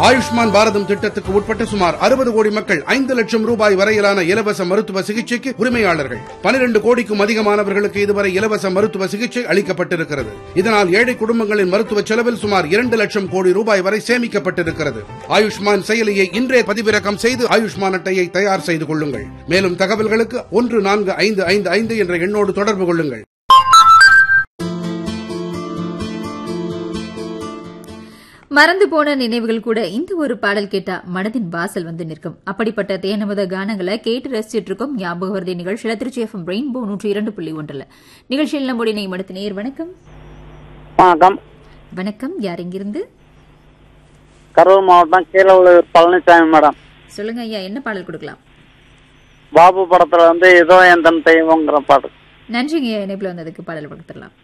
ஆயுஷ்மான் பாரதம் திட்டத்துக்கு உட்பட்ட சுமார் அறுபது கோடி மக்கள் ஐந்து லட்சம் ரூபாய் வரையிலான இலவச மருத்துவ சிகிச்சைக்கு உரிமையாளர்கள் பனிரெண்டு கோடிக்கும் அதிகமானவர்களுக்கு இதுவரை இலவச மருத்துவ சிகிச்சை அளிக்கப்பட்டிருக்கிறது இதனால் ஏழை குடும்பங்களின் மருத்துவ செலவில் சுமார் இரண்டு லட்சம் கோடி ரூபாய் வரை சேமிக்கப்பட்டிருக்கிறது ஆயுஷ்மான் செயலியை இன்றே பதிவிறக்கம் செய்து ஆயுஷ்மான் அட்டையை தயார் செய்து கொள்ளுங்கள் மேலும் தகவல்களுக்கு ஒன்று நான்கு ஐந்து ஐந்து ஐந்து என்ற எண்ணோடு தொடர்பு கொள்ளுங்கள் மறந்து போன நினைவுகள் கூட இந்த ஒரு பாடல் கேட்டா மனதின் வாசல் வந்து நிற்கும் அப்படிப்பட்ட தேனமத கானங்களை கேட்டு ரசிச்சிட்டு இருக்கோம் ஞாபக வருதை நிகழ்ச்சியில திருச்சி எஃப்எம் ரெயின்போ நூற்றி இரண்டு புள்ளி ஒன்றுல நிகழ்ச்சியில் நம்முடைய நியமனத்து நேர் வணக்கம் வணக்கம் வணக்கம் யார் இங்கிருந்து கரூர் மாவட்டம் கீழவள்ளூர் பழனிசாமி மேடம் சொல்லுங்க ஐயா என்ன பாடல் கொடுக்கலாம் பாபு படத்துல வந்து ஏதோ என் தன் தெய்வங்கிற பாட்டு நன்றிங்க ஐயா இணைப்பில் வந்ததுக்கு பாடல் கொடுத்துடலாம்